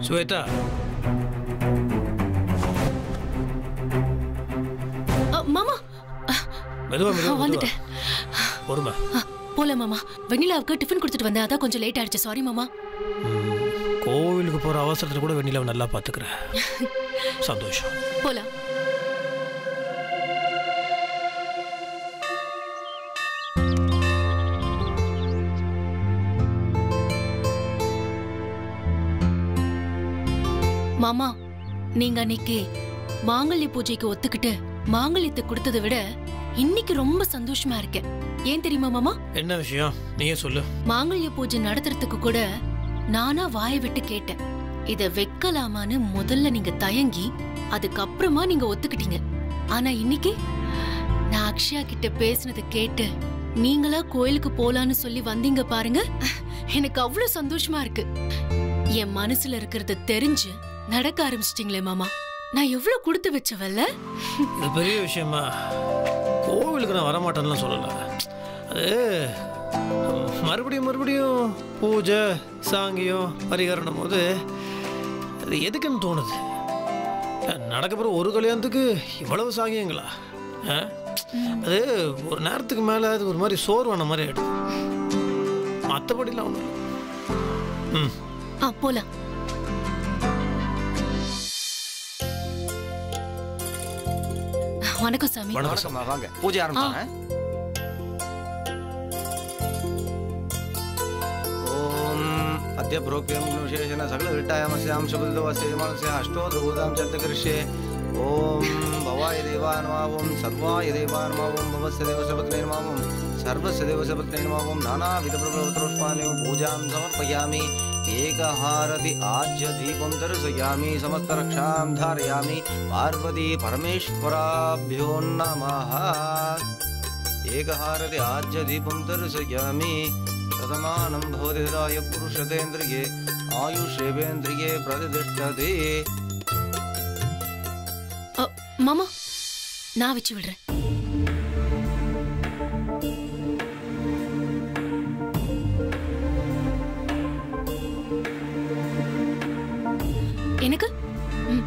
ஸ்வேதா அ, மாமா மெதுவா ஆ, மெதுவா வந்துட்டேன் மெதுவா. பொறுமை ஆ, போலாம் மாமா வெண்ணிலாவுக்கு டிஃபன் கொடுத்துட்டு வந்தேன் அதான் கொஞ்சம் லேட் ஆயிடுச்சு சாரி மாமா ம், கோவிலுக்கு போற அவசரத்துல கூட வெண்ணிலாவை நல்லா பாத்துக்கிறேன் சந்தோஷம் போலாம் மாமா நீங்க அன்னைக்கு மாங்கல்ய பூஜைக்கு ஒத்துக்கிட்டு மாங்கல்யத்தை கொடுத்ததை விட இன்னைக்கு ரொம்ப சந்தோஷமா இருக்கேன் ஏன் தெரியுமா மாமா என்ன விஷயம் நீயே சொல்லு மாங்கல்ய பூஜை நடத்துறதுக்கு கூட நானா வாயை விட்டு கேட்டேன் இத வைக்கலாமான்னு முதல்ல நீங்க தயங்கி அதுக்கப்புறமா நீங்க ஒத்துக்கிட்டீங்க ஆனா இன்னைக்கு நான் அக்ஷயா கிட்ட பேசினதை கேட்டு நீங்களா கோயிலுக்கு போலான்னு சொல்லி வந்தீங்க பாருங்க எனக்கு அவ்வளவு சந்தோஷமா இருக்கு என் மனசுல இருக்கிறத தெரிஞ்சு நடக்க ஆரம்பிச்சிட்டீங்களே மாமா நான் எவ்வளவு கொடுத்து வச்சவல்ல இது பெரிய விஷயமா கோவிலுக்கு நான் வரமாட்டேன்லாம் சொல்லல அது மறுபடியும் மறுபடியும் பூஜை சாங்கியம் பரிகாரணம் போது அது எதுக்குன்னு தோணுது நடக்க போகிற ஒரு கல்யாணத்துக்கு இவ்வளவு சாங்கியங்களா ஆ? அது ஒரு நேரத்துக்கு மேலே அது ஒரு மாதிரி சோர்வான மாதிரி ஆயிடுது மற்றபடிலாம் ஒன்றும் ம் ஆ போலாம் வணக்கம் சாமி வணக்கம் வணக்கம்மா வாங்க பூஜை ஆரம்பிச்சாங்க ஓம் அத்ய புரோக்யம் விசேஷன சகல விட்டாயாமஸ்யாம் சுபதிதவஸ்ய யமானஸ்ய அஷ்டோத்ரபூதாம் சந்தகரிஷ்யே ஓம் பவாய தேவாய நம ஓம் சர்வாய தேவாய நம ஓம் பவஸ்ய தேவசபத்னே நம ஓம் சர்வஸ்ய தேவசபத்னே நம ஓம் நானாவித பிரபலவத்ரோஷ்பாணி பூஜாம் சமர்ப்பயாமி ஏகஹாரதி ஆஜ்ய தீபம் தரிசயாமி சமஸ்தரக்ஷாம் தாரயாமி பார்வதி பரமேஸ்வராभ्यो नमः एकहारति आज्यदीपं दर्शयामि प्रथमानं भवति हृदाय पुरुषतेन्द्रिये आयुषेवेन्द्रिये प्रतिष्ठते அ, மாமா நான் வச்சு விடுறேன் எனக்கு ம்.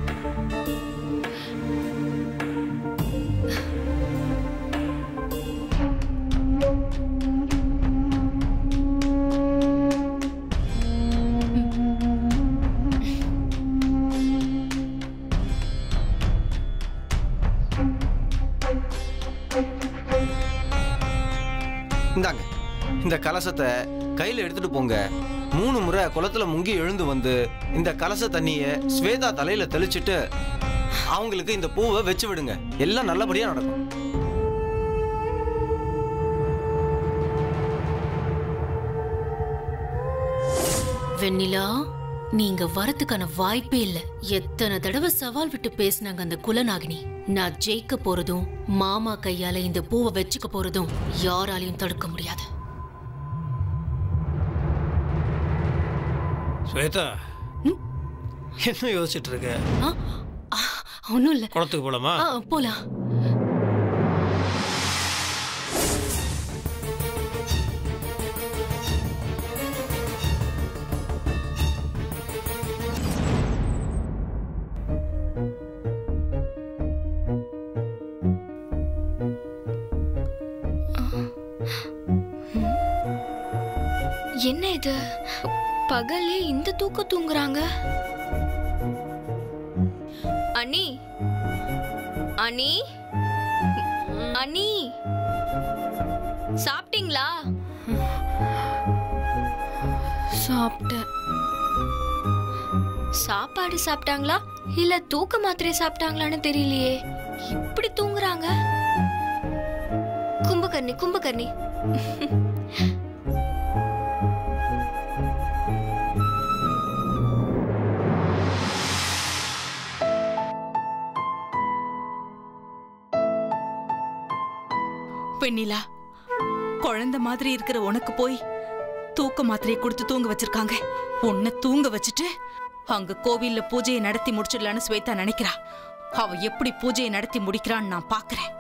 இந்தாங்க இந்த கலசத்தை கையில் எடுத்துட்டு போங்க மூணு முறை குளத்துல முங்கி எழுந்து வந்து இந்த கலச தண்ணியை ஸ்வேதா தலையில தெளிச்சிட்டு அவங்களுக்கு இந்த பூவை வச்சு விடுங்க எல்லாம் நல்லபடியா நடக்கும் வெண்ணிலா நீங்க வரதுக்கான வாய்ப்பே இல்ல எத்தனை தடவை சவால் விட்டு பேசினாங்க அந்த குலநாகினி நான் ஜெயிக்க போறதும் மாமா கையால இந்த பூவை வச்சுக்க போறதும் யாராலையும் தடுக்க முடியாது ஸ்வேதா ம்? என்ன யோசிச்சுட்டு இருக்க ஆ, ஆ, ஒண்ணும் இல்ல குளத்துக்கு போலாமா ஆ, போலாம் என்ன இது பகல்லே இந்த தூக்கம் தூங்குறாங்க அண்ணி அண்ணி அண்ணி சாப்பிட்டீங்களா சாப்பிட்டேன் சாப்பாடு சாப்பிட்டாங்களா இல்ல தூக்க மாத்திரை சாப்பிட்டாங்களான்னு தெரியலையே இப்படி தூங்குறாங்க கும்பகர்ணி கும்பகர்ணி வெண்ணிலா குழந்தை மாதிரி இருக்கிற உனக்கு போய் தூக்க மாத்திரையை கொடுத்து தூங்க வச்சிருக்காங்க உன்னை தூங்க வச்சுட்டு அங்க கோவில்ல பூஜையை நடத்தி முடிச்சிடலான்னு ஸ்வேதா நினைக்கிறா அவ எப்படி பூஜையை நடத்தி முடிக்கிறான்னு நான் பாக்குறேன்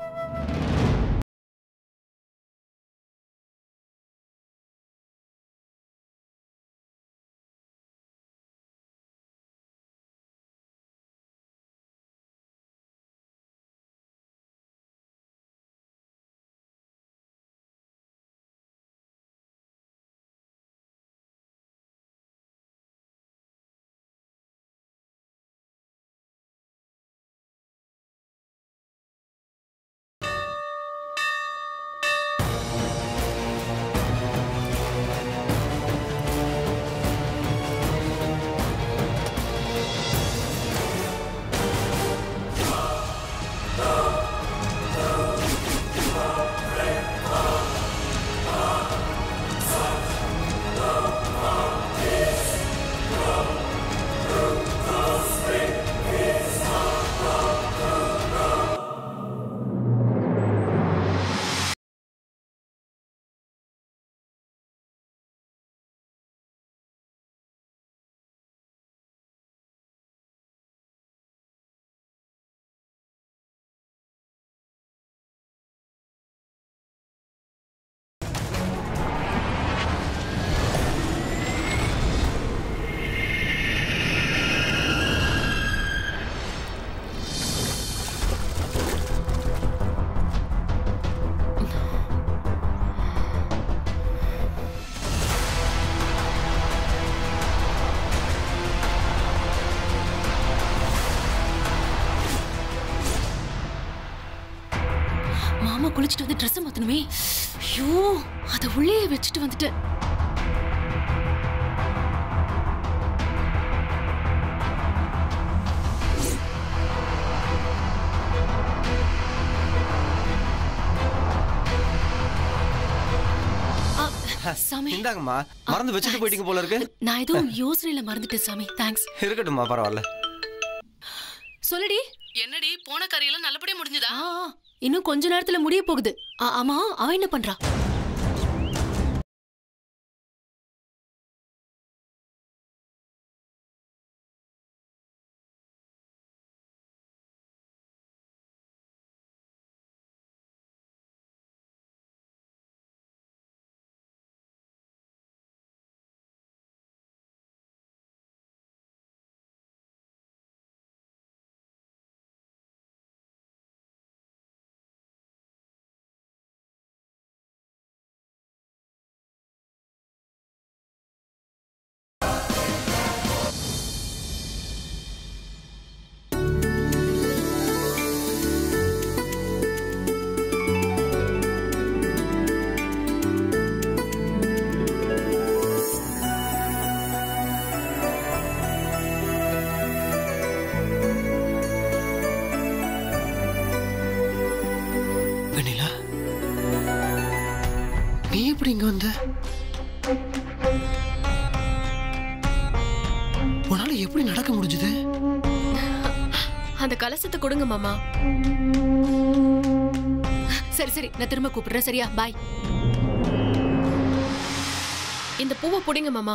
ட்ரெஸ் மாத்தணுமே ஐயோ அத உள்ளே வச்சுட்டு வந்துட்டேன் ஆ, சாமி இந்தாங்கம்மா மறந்து வச்சுட்டு போயிட்டீங்க போல இருக்கு நான் ஏதோ யோசனையில மறந்துட்டேன் சாமி தேங்க்ஸ் இருக்கட்டும்மா பரவாயில்ல சொல்லுடி என்னடி போன காரியெல்லாம் நல்லபடியா முடிஞ்சதா ஆ ஆ, இன்னும் கொஞ்ச நேரத்துல முடிய போகுது ஆ, ஆமா அவ என்ன பண்றா வெண்ணிலா நீ எப்படி இங்க வந்த உன்னால எப்படி நடக்க முடிஞ்சது அந்த கலசத்தை கொடுங்க மாமா சரி சரி நான் திரும்ப கூப்பிடுறேன் சரியா பாய் இந்த பூவை பிடிங்க மாமா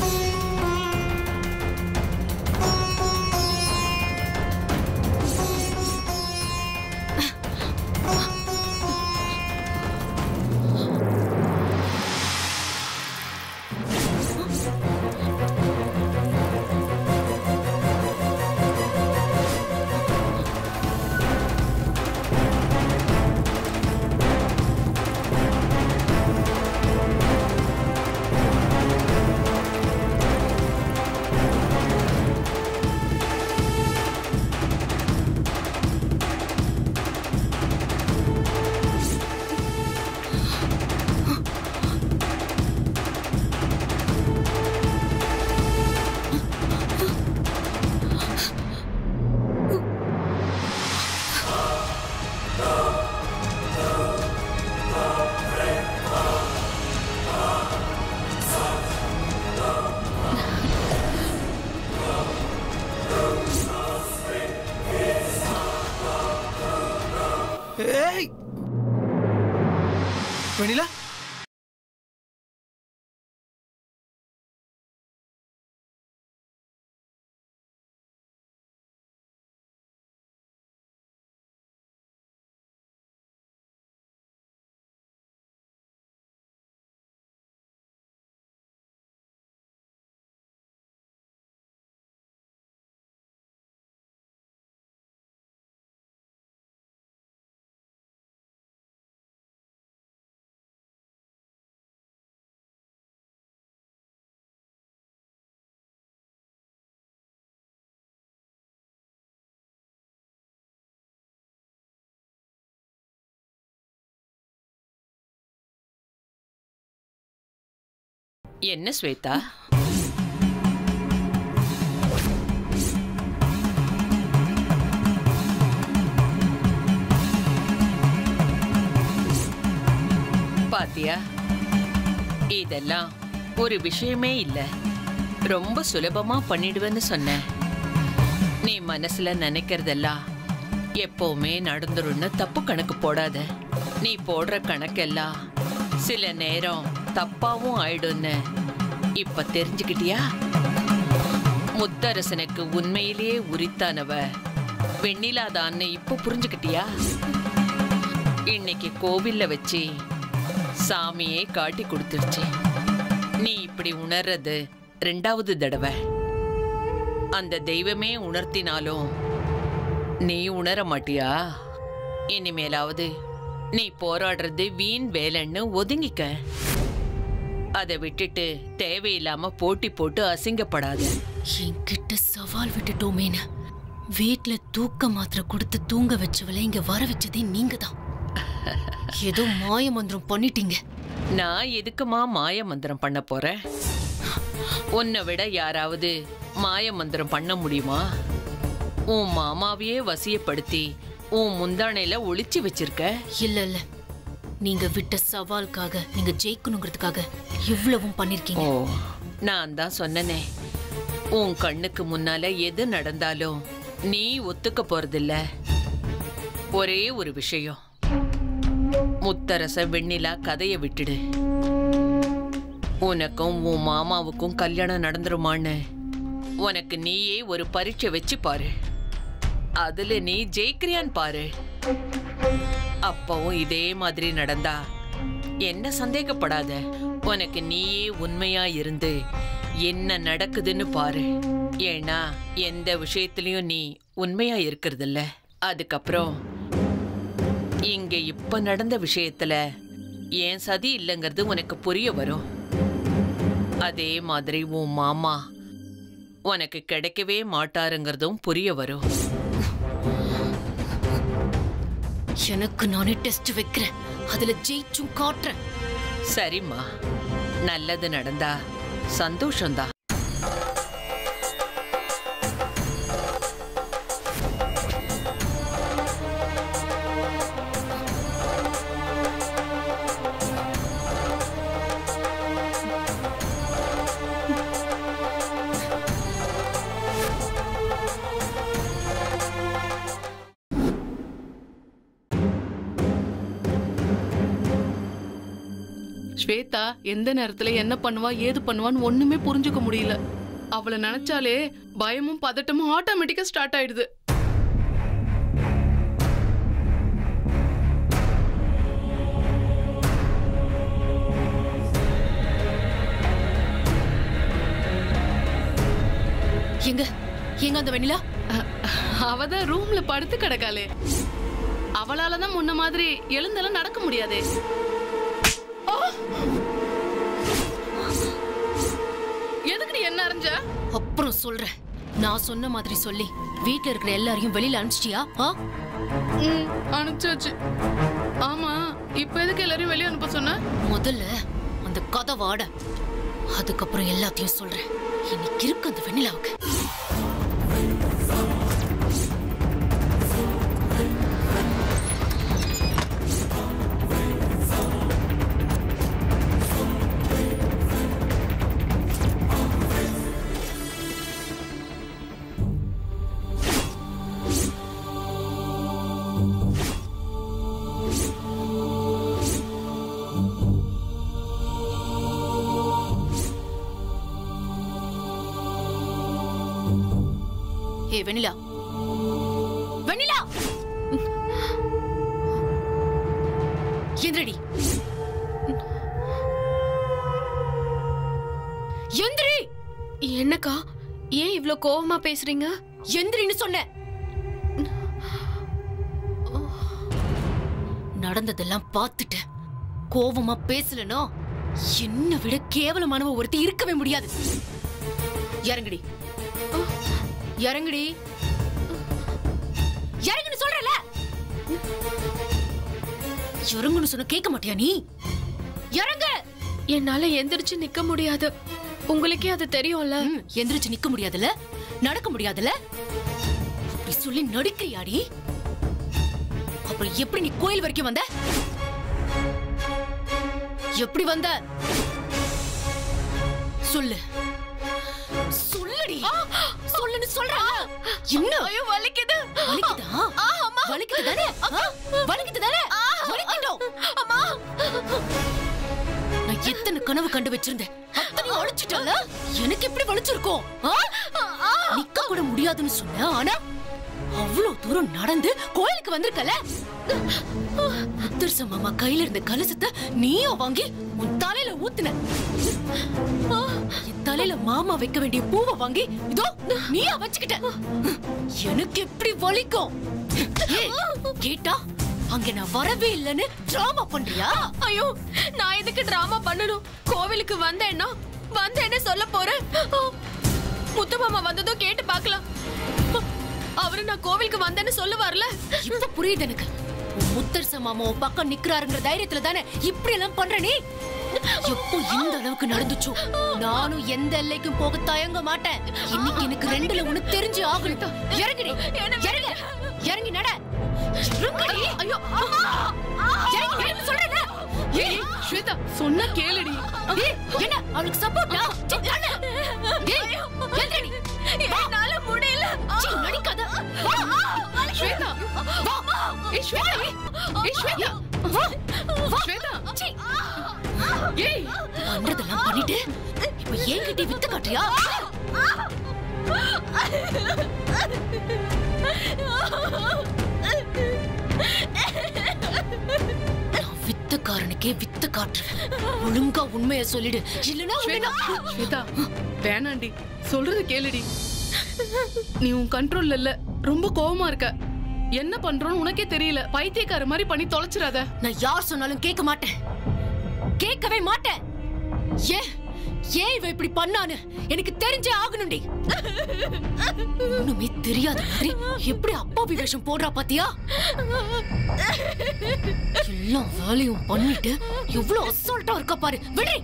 ஏய் வெண்ணிலா என்ன ஸ்வேதா பாத்தியா இதெல்லாம் ஒரு விஷயமே இல்ல ரொம்ப சுலபமா பண்ணிடுவேன்னு சொன்னேன் நீ மனசுல நினைக்கிறதெல்லாம் எப்பவுமே நடந்துரும்னு தப்பு கணக்கு போடாத நீ போடுற கணக்கெல்லாம் சில நேரம் தப்பாவும் ஆயிடும்னு இப்ப தெரிஞ்சுக்கிட்டியா முத்தரசனுக்கு உண்மையிலேயே உரித்தானவ வெண்ணிலாதான்னு இப்ப புரிஞ்சுக்கிட்டியா இன்னைக்கு கோவில்ல வச்சு சாமியே காட்டி கொடுத்துருச்சு நீ இப்படி உணர்றது ரெண்டாவது தடவை அந்த தெய்வமே உணர்த்தினாலும் நீ உணர மாட்டியா இனிமேலாவது நீ போராடுறது வீண் வேலைன்னு ஒதுங்கிக்க அதை விட்டுட்டு தேவையில்லாம போட்டி போட்டு அசிங்கப்படாத என்கிட்ட சவால் விட்டுட்டோமேன்னு வீட்ல தூக்க மாத்திரை கொடுத்து தூங்க வச்சவளை இங்க வர வச்சதே நீங்க தான் ஏதோ மாய மந்திரம் பண்ணிட்டீங்க நான் எதுக்குமா மாய மந்திரம் பண்ண போறேன் உன்னை விட யாராவது மாய மந்திரம் பண்ண முடியுமா உன் மாமாவையே வசியப்படுத்தி உன் முந்தானையில ஒளிச்சு வச்சிருக்க இல்ல இல்ல நீங்க விட்ட சவாலுக்காக நீங்க ஜெயிக்கணுங்கிறதுக்காக இவ்வளவும் ஓ பண்ணிருக்கீங்க நான் தான் சொன்னனே உன் கண்ணுக்கு முன்னால எது நடந்தாலும் நீ ஒத்துக்க போறதில்ல ஒரே ஒரு விஷயம் முத்தரச வெண்ணிலா கதைய விட்டுடு உனக்கும் உன் மாமாவுக்கும் கல்யாணம் நடந்துருமான்னு உனக்கு நீயே ஒரு பரீட்சை வச்சு பாரு அதுல நீ ஜெயிக்கிறியான்னு பாரு அப்பவும் இதே மாதிரி நடந்தா என்ன சந்தேகப்படாத உனக்கு நீயே உண்மையா இருந்து என்ன நடக்குதுன்னு பாரு ஏன்னா எந்த விஷயத்திலயும் நீ உண்மையா இருக்கிறதில்ல அதுக்கப்புறம் இங்க இப்ப நடந்த விஷயத்துல ஏன் சதி இல்லைங்கிறது உனக்கு புரிய வரும் அதே மாதிரி உன் மாமா உனக்கு கிடைக்கவே மாட்டாருங்கிறதும் புரிய வரும் எனக்கு நானே டெஸ்ட் வைக்கிறேன் அதுல ஜெயிச்சும் காட்டுறேன் சரிம்மா நல்லது நடந்தா சந்தோஷம்தான் ஸ்வேதா எந்த நேரத்துல என்ன பண்ணுவா ஏது பண்ணுவான்னு ஒண்ணுமே புரிஞ்சுக்க முடியல அவளை நினைச்சாலே பயமும் பதட்டமும் ஆட்டோமேட்டிக்கா ஸ்டார்ட் ஆயிடுது எங்க எங்க அந்த வெண்ணிலா அ- அவதான் ரூம்ல படுத்து கிடக்காளே அவளால தான் முன்ன மாதிரி எழுந்தெல்லாம் நடக்க முடியாதே ஆ! எதுக்கு நீ என்ன அரைஞ்ச அப்புறம் சொல்றேன் நான் சொன்ன மாதிரி சொல்லி வீட்ல இருக்கிற எல்லாரையும் வெளியில அனுப்பிச்சிட்டியா ஆ? ம், அனுப்பிச்சாச்சு ஆமா இப்ப எதுக்கு எல்லாரையும் வெளியே அனுப்ப சொன்ன முதல்ல அந்த கதை வாட அதுக்கப்புறம் எல்லாத்தையும் சொல்றேன் இன்னைக்கு இருக்கு அந்த வெண்ணிலாவுக்கு ஏ வெண்ணிலா வெண்ணிலா எந்திரடி எந்திரி என்னக்கா ஏன் இவ்ளோ கோவமா பேசுறீங்க எந்திரின்னு சொன்னேன் நடந்ததெல்லாம் பார்த்துட்டேன் கோவமா பேசலனா என்ன விட கேவலமானவ ஒருத்தி இருக்கவே முடியாது இறங்குடி இறங்குடி இறங்குன்னு சொல்றல இறங்குன்னு சொன்ன கேட்க மாட்டியா நீ இறங்க என்னால எந்திரிச்சு நிக்க முடியாது உங்களுக்கே அது தெரியும்ல ம், எந்திரிச்சு நிக்க முடியாதுல நடக்க முடியாதுல அப்படி சொல்லி நடிக்கிறியாடி அப்புறம் எப்படி நீ கோயில் வரைக்கும் வந்த எப்படி வந்த சொல்லு சொல்லுடி சொல்லுன்னு சொல்ற இன்னும் ஐயோ வலிக்குது வலிக்குதா வலிக்குது தானே வலிக்குது தானே வலிக்கட்டும் அம்மா நான் எத்தனை கனவு கண்டு வச்சிருந்தேன் அத்தனையும் அழிச்சிட்டல எனக்கு எப்படி வலிச்சிருக்கும் ஆ? நிக்க கூட முடியாதுன்னு சொன்ன ஆனா அவ்வளவு தூரம் நடந்து கோயிலுக்கு வந்திருக்கல முத்தரச மாமா கையில இருந்த கலசத்தை நீயும் வாங்கி உன் தலையில ஊத்துன ஆ, என் தலையில மாமா வைக்க வேண்டிய பூவை வாங்கி இதோ நீயா வச்சுக்கிட்ட எனக்கு எப்படி வலிக்கும் ஏய், கேட்டா அங்க நான் வரவே இல்லைன்னு டிராமா பண்றியா ஐயோ நான் எதுக்கு டிராமா பண்ணணும் கோவிலுக்கு வந்தேன்னா வந்தேன்னு சொல்ல போறேன் முத்து மாமா வந்ததும் கேட்டு பார்க்கலாம் அவரு நான் கோவிலுக்கு வந்தேன்னு சொல்லுவார்ல இப்ப புரியுது எனக்கு உன் முத்தரச மாமா உன் பக்கம் நிக்கிறாருங்கிற தைரியத்துல தானே இப்படி எல்லாம் பண்ற நீ எப்போ இந்த அளவுக்கு நடந்துச்சோ நானும் எந்த எல்லைக்கும் போக தயங்க மாட்டேன் இன்னைக்கு எனக்கு ரெண்டுல ஒண்ணு தெரிஞ்சு ஆகணும் இறங்குடி இறங்கு இறங்கி நட இறங்குடி. ஐயோ இறங்கி நடன்னு சொல்றேன்ல. ஏய் ஸ்வேதா சொன்னா கேளுடி ஏய், என்ன அவளுக்கு சப்போர்ட்டா என்னால முடியல நடிக்காத வா. ஸ்வேதா வா. ஏய் ஸ்வேதா ஏய் ஸ்வேதா வா. வா. ஸ்வேதா சீ. ஏய் பண்றதெல்லாம் பண்ணிட்டு இப்ப என்கிட்ட வித்து காட்டுறியா நான் வித்துக்காரனுக்கே வித்து காட்டுறேன் ஒழுங்கா உண்மையை சொல்லிடு இல்லைன்னா உன்னை ஸ்வேதா நான்- ஸ்வேதா வேணாண்டி சொல்றது கேளுடி நீ உன் கண்ட்ரோல்ல இல்ல ரொம்ப கோவமா இருக்க என்ன பண்றோம்னு உனக்கே தெரியல பைத்தியக்கார மாதிரி பண்ணி தொலைச்சிடாத நான் யார் சொன்னாலும் கேட்க மாட்டேன் கேட்கவே மாட்டேன் ஏன் ஏன் இவ இப்படி பண்ணான்னு எனக்கு தெரிஞ்சே ஆகணும்டி ஒண்ணுமே தெரியாத மாதிரி எப்படி அப்பாவி வேஷம் போடுறா பாத்தியா எல்லா வேலையும் பண்ணிட்டு எவ்வளவு அசால்ட்டா இருக்கா பாரு விடு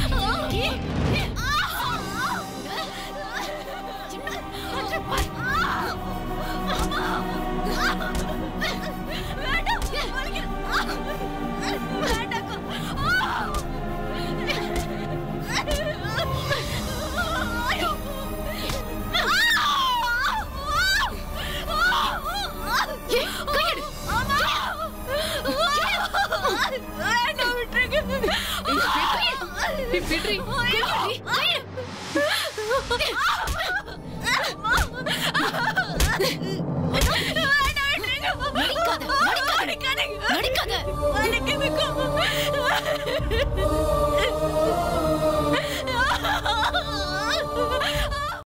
ஏய், கையெடு. ஏய் ஸ்வேதா ஏய் விட்ரி கையெடு, கையெடு. நடிக்காத, நடிக்காத. நடிக்காத.